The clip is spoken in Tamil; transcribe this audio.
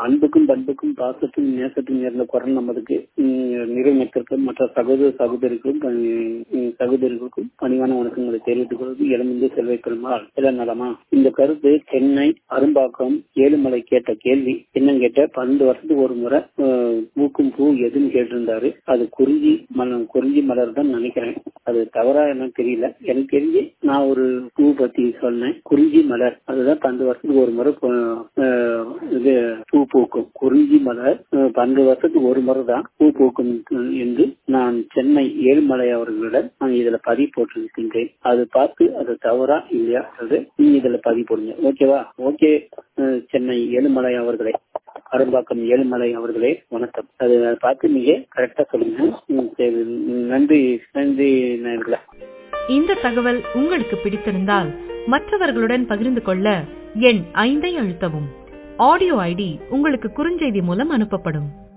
அன்புக்கும் பண்புக்கும் பாசத்துக்கும் நேசத்துக்கும் நேர்ந்த குரல் நமதுக்கு நிறுவனத்திற்கும் மற்ற சகோதர சகோதரிகளுக்கும் பணி- சகோதரிகளுக்கும் பணிவான வணக்கங்களை தெரிவித்துக் கொள்வது இளமிந்து செல்வை பெருமாள் இல்ல நலமா இந்த கருத்து சென்னை அரும்பாக்கம் ஏழுமலை கேட்ட கேள்வி என்னன்னு கேட்ட பன்னெண்டு வருஷத்துக்கு ஒரு முறை அஹ், பூக்கும் பூ எதுன்னு கேட்டிருந்தாரு அது குறிஞ்சி மலர் குறிஞ்சி மலர் தான் நினைக்கிறேன் அது தவறா எனக்கு தெரியல எனக்கு தெரிஞ்சு நான் ஒரு பூ பத்தி சொன்னேன் குறிஞ்சி மலர் அதுதான் பன்னெண்டு வருஷத்துக்கு ஒரு முறை பூ- அஹ், இது பூ பூக்கும் குறிஞ்சி மலர் அஹ், பன்னெண்டு வருஷத்துக்கு ஒரு முறை தான் பூ பூக்கும் என்று நான் சென்னை ஏழுமலை அவர்களிடம் நான் இதுல பதிவு போட்டிருக்கின்றேன் அது பார்த்து அது தவறா இல்லையா அது நீங்க இதுல பதிவு போடுங்க ஓகேவா ஓகே அஹ், சென்னை ஏழுமலை அவர்களே அரும்பாக்கம் ஏழுமலை அவர்களே வணக்கம் அது பார்த்து நீங்க கரெக்டா சொல்லுங்க ம், சரி. நன்றி நன்றி நேயர்களே இந்த தகவல் உங்களுக்கு பிடித்திருந்தால் மற்றவர்களுடன் பகிர்ந்து கொள்ள எண் ஐந்தை அழுத்தவும் ஆடியோ ஐடி உங்களுக்கு குறுஞ்செய்தி மூலம் அனுப்பப்படும்